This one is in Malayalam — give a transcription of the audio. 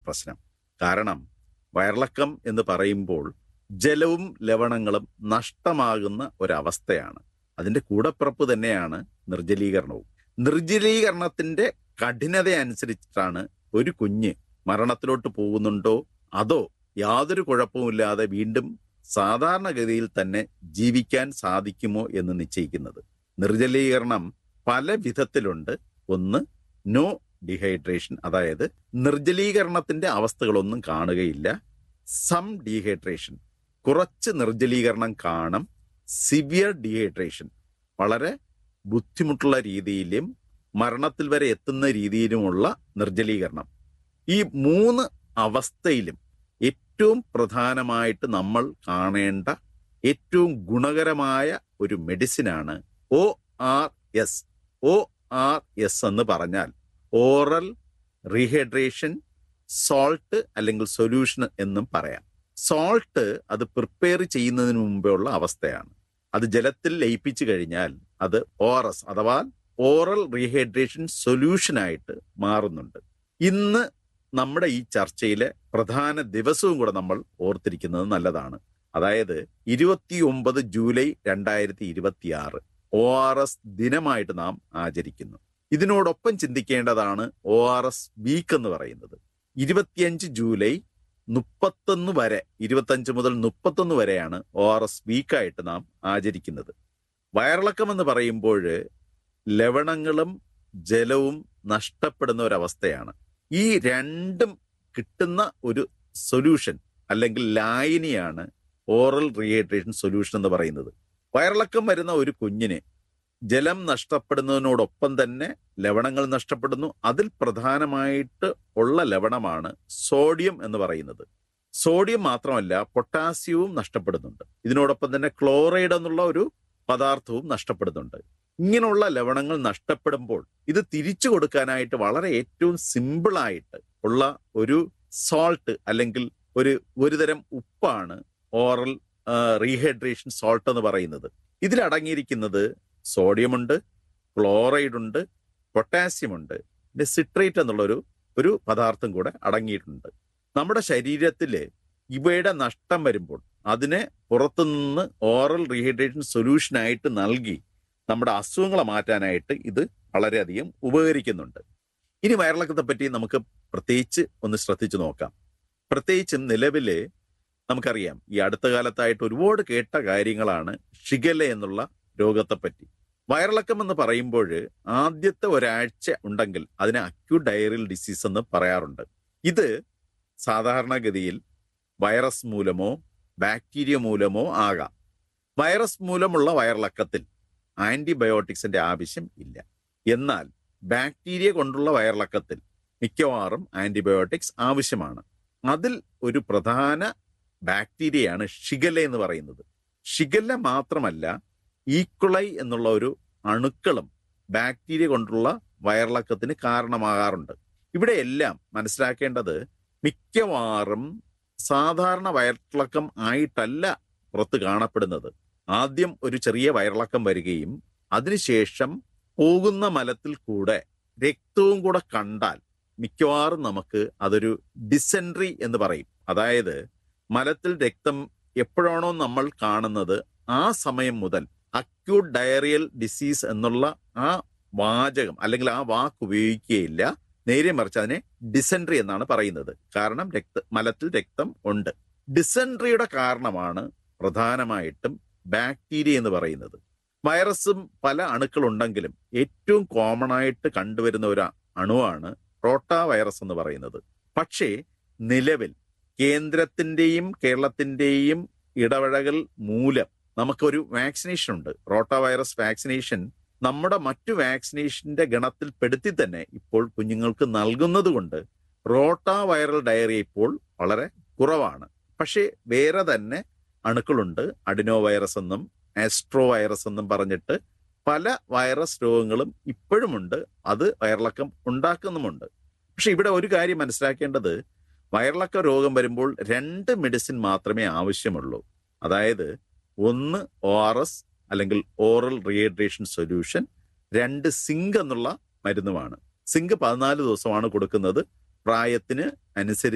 പ്രശ്നം കാരണം വയറിളക്കം എന്ന് പറയുമ്പോൾ ജലവും ലവണങ്ങളും നഷ്ടമാകുന്ന ഒരവസ്ഥയാണ് അതിന്റെ കൂടപ്പിറപ്പ് തന്നെയാണ് നിർജ്ജലീകരണവും നിർജ്ജലീകരണത്തിന്റെ കഠിനത അനുസരിച്ചിട്ടാണ് ഒരു കുഞ്ഞ് മരണത്തിലോട്ട് പോകുന്നുണ്ടോ അതോ യാതൊരു കുഴപ്പവുമില്ലാതെ വീണ്ടും സാധാരണഗതിയിൽ തന്നെ ജീവിക്കാൻ സാധിക്കുമോ എന്ന് നിശ്ചയിക്കുന്നത് നിർജ്ജലീകരണം പല വിധത്തിലുണ്ട് ഒന്ന് നോ ഡീഹൈഡ്രേഷൻ അതായത് നിർജ്ജലീകരണത്തിന്റെ അവസ്ഥകളൊന്നും കാണുകയില്ല സം ഡീഹൈഡ്രേഷൻ കുറച്ച് നിർജ്ജലീകരണം കാണും സിവിയർ ഡീഹൈഡ്രേഷൻ വളരെ ബുദ്ധിമുട്ടുള്ള രീതിയിലും മരണത്തിൽ വരെ എത്തുന്ന രീതിയിലുമുള്ള നിർജ്ജലീകരണം ഈ മൂന്ന് അവസ്ഥയിലും ഏറ്റവും പ്രധാനമായിട്ട് നമ്മൾ കാണേണ്ട ഏറ്റവും ഗുണകരമായ ഒരു മെഡിസിനാണ് O R S O R S എന്ന് പറഞ്ഞാൽ ഓറൽ റീഹൈഡ്രേഷൻ സോൾട്ട് അല്ലെങ്കിൽ സൊല്യൂഷൻ എന്നും പറയാം സോൾട്ട് അത് പ്രിപ്പയർ ചെയ്യുന്നതിന് മുമ്പേ ഉള്ള അവസ്ഥയാണ് അത് ജലത്തിൽ ലയിപ്പിച്ചു കഴിഞ്ഞാൽ അത് ഓറസ് അഥവാ ഓറൽ റീഹൈഡ്രേഷൻ സൊല്യൂഷനായിട്ട് മാറുന്നുണ്ട് ഇന്ന് നമ്മുടെ ഈ ചർച്ചയിലെ പ്രധാന ദിവസവും കൂടെ നമ്മൾ ഓർത്തിരിക്കുന്നത് നല്ലതാണ് അതായത് ഇരുപത്തിയൊമ്പത് ജൂലൈ രണ്ടായിരത്തി ഇരുപത്തി ആറ് ഒ ആർ എസ് ദിനമായിട്ട് നാം ആചരിക്കുന്നു ഇതിനോടൊപ്പം ചിന്തിക്കേണ്ടതാണ് ഒ ആർ എസ് വീക്ക് എന്ന് പറയുന്നത് ഇരുപത്തിയഞ്ച് ജൂലൈ മുപ്പത്തൊന്ന് വരെ ഇരുപത്തഞ്ച് മുതൽ മുപ്പത്തൊന്ന് വരെയാണ് ഒ ആർ എസ് വീക്കായിട്ട് നാം ആചരിക്കുന്നത് വയറിളക്കം എന്ന് പറയുമ്പോൾ ലവണങ്ങളും ജലവും നഷ്ടപ്പെടുന്ന ഒരവസ്ഥയാണ് ഈ രണ്ടും കിട്ടുന്ന ഒരു സൊല്യൂഷൻ അല്ലെങ്കിൽ ലായനിയാണ് ഓറൽ റീഹൈഡ്രേഷൻ സൊല്യൂഷൻ എന്ന് പറയുന്നത് വയറിളക്കം വരുന്ന ഒരു കുഞ്ഞിന് ജലം നഷ്ടപ്പെടുന്നതിനോടൊപ്പം തന്നെ ലവണങ്ങൾ നഷ്ടപ്പെടുന്നു അതിൽ പ്രധാനമായിട്ട് ഉള്ള ലവണമാണ് സോഡിയം എന്ന് പറയുന്നത് സോഡിയം മാത്രമല്ല പൊട്ടാസ്യവും നഷ്ടപ്പെടുന്നുണ്ട് ഇതിനോടൊപ്പം തന്നെ ക്ലോറൈഡ് എന്നുള്ള ഒരു പദാർത്ഥവും നഷ്ടപ്പെടുന്നുണ്ട് ഇങ്ങനെയുള്ള ലവണങ്ങൾ നഷ്ടപ്പെടുമ്പോൾ ഇത് തിരിച്ചു കൊടുക്കാനായിട്ട് വളരെ ഏറ്റവും സിമ്പിളായിട്ട് ഉള്ള ഒരു സോൾട്ട് അല്ലെങ്കിൽ ഒരു ഒരുതരം ഉപ്പാണ് ഓറൽ റീഹൈഡ്രേഷൻ സോൾട്ട് എന്ന് പറയുന്നത് ഇതിലടങ്ങിയിരിക്കുന്നത് സോഡിയം ഉണ്ട് ക്ലോറൈഡ് ഉണ്ട് പൊട്ടാസ്യം ഉണ്ട് പിന്നെ സിട്രേറ്റ് എന്നുള്ളൊരു ഒരു പദാർത്ഥം കൂടെ അടങ്ങിയിട്ടുണ്ട് നമ്മുടെ ശരീരത്തിൽ ഇവയുടെ നഷ്ടം വരുമ്പോൾ അതിനെ പുറത്തുനിന്ന് ഓറൽ റീഹൈഡ്രേഷൻ സൊല്യൂഷനായിട്ട് നൽകി നമ്മുടെ അസുഖങ്ങളെ മാറ്റാനായിട്ട് ഇത് വളരെയധികം ഉപകരിക്കുന്നുണ്ട് ഇനി വയറിളക്കത്തെ പറ്റി നമുക്ക് പ്രത്യേകിച്ച് ഒന്ന് ശ്രദ്ധിച്ചു നോക്കാം പ്രത്യേകിച്ചും നിലവില് നമുക്കറിയാം ഈ അടുത്ത കാലത്തായിട്ട് ഒരുപാട് കേട്ട കാര്യങ്ങളാണ് ഷിഗല എന്നുള്ള രോഗത്തെപ്പറ്റി വയറിളക്കം എന്ന് പറയുമ്പോൾ ആദ്യത്തെ ഒരാഴ്ച ഉണ്ടെങ്കിൽ അതിനെ അക്യൂട്ട് ഡയറിയൽ ഡിസീസ് എന്ന് പറയാറുണ്ട് ഇത് സാധാരണഗതിയിൽ വൈറസ് മൂലമോ ബാക്ടീരിയ മൂലമോ ആകാം വൈറസ് മൂലമുള്ള വയറിളക്കത്തിൽ ആന്റിബയോട്ടിക്സിന്റെ ആവശ്യം ഇല്ല എന്നാൽ ബാക്ടീരിയ കൊണ്ടുള്ള വയറിളക്കത്തിൽ മിക്കവാറും ആന്റിബയോട്ടിക്സ് ആവശ്യമാണ് അതിൽ ഒരു പ്രധാന ബാക്ടീരിയയാണ് ഷിഗല എന്ന് പറയുന്നത് ഷിഗല്ല മാത്രമല്ല ഈക്കുളൈ എന്നുള്ള ഒരു അണുക്കളും ബാക്ടീരിയ കൊണ്ടുള്ള വയറിളക്കത്തിന് കാരണമാകാറുണ്ട് ഇവിടെ എല്ലാം മനസ്സിലാക്കേണ്ടത് മിക്കവാറും സാധാരണ വയറിളക്കം ആയിട്ടല്ല പുറത്ത് കാണപ്പെടുന്നത് ആദ്യം ഒരു ചെറിയ വയറിളക്കം വരികയും അതിനുശേഷം പോകുന്ന മലത്തിൽ കൂടെ രക്തവും കൂടെ കണ്ടാൽ മിക്കവാറും നമുക്ക് അതൊരു ഡിസെൻട്രി എന്ന് പറയും അതായത് മലത്തിൽ രക്തം എപ്പോഴാണോ നമ്മൾ കാണുന്നത് ആ സമയം മുതൽ അക്യൂട്ട് ഡയറിയൽ ഡിസീസ് എന്നുള്ള ആ വാചകം അല്ലെങ്കിൽ ആ വാക്ക് ഉപയോഗിക്കുകയില്ല നേരെ മറിച്ച് അതിനെ ഡിസെൻട്രി എന്നാണ് പറയുന്നത് കാരണം രക്ത മലത്തിൽ രക്തം ഉണ്ട് ഡിസെൻട്രിയുടെ കാരണമാണ് പ്രധാനമായിട്ടും ബാക്ടീരിയ എന്ന് പറയുന്നത് വൈറസും പല അണുക്കളുണ്ടെങ്കിലും ഏറ്റവും കോമൺ ആയിട്ട് കണ്ടുവരുന്ന ഒരു അണുവാണ് റോട്ടാ വൈറസ് എന്ന് പറയുന്നത് പക്ഷേ നിലവിൽ കേന്ദ്രത്തിന്റെയും കേരളത്തിന്റെയും ഇടപഴകൽ മൂലം നമുക്കൊരു വാക്സിനേഷൻ ഉണ്ട് റോട്ടാ വൈറസ് വാക്സിനേഷൻ നമ്മുടെ മറ്റു വാക്സിനേഷന്റെ ഗണത്തിൽ പെടുത്തി തന്നെ ഇപ്പോൾ കുഞ്ഞുങ്ങൾക്ക് നൽകുന്നത് കൊണ്ട് റോട്ടാ വൈറൽ ഡയറിയ ഇപ്പോൾ വളരെ കുറവാണ് പക്ഷേ വേറെ തന്നെ അണുക്കളുണ്ട് അഡിനോ വൈറസ് എന്നും ആസ്ട്രോ വൈറസ് എന്നും പറഞ്ഞിട്ട് പല വൈറസ് രോഗങ്ങളും ഇപ്പോഴുമുണ്ട് അത് വയറിളക്കം ഉണ്ടാക്കുന്നുമുണ്ട് പക്ഷെ ഇവിടെ ഒരു കാര്യം മനസ്സിലാക്കേണ്ടത് വയറിളക്ക രോഗം വരുമ്പോൾ രണ്ട് മെഡിസിൻ മാത്രമേ ആവശ്യമുള്ളൂ അതായത് ഒന്ന് ഒ ആർ എസ് അല്ലെങ്കിൽ ഓറൽ റീഹൈഡ്രേഷൻ സൊല്യൂഷൻ രണ്ട് സിങ്ക് എന്നുള്ള മരുന്നുമാണ് സിങ്ക് പതിനാല് ദിവസമാണ് കൊടുക്കുന്നത് പ്രായത്തിന് അനുസരിച്ച്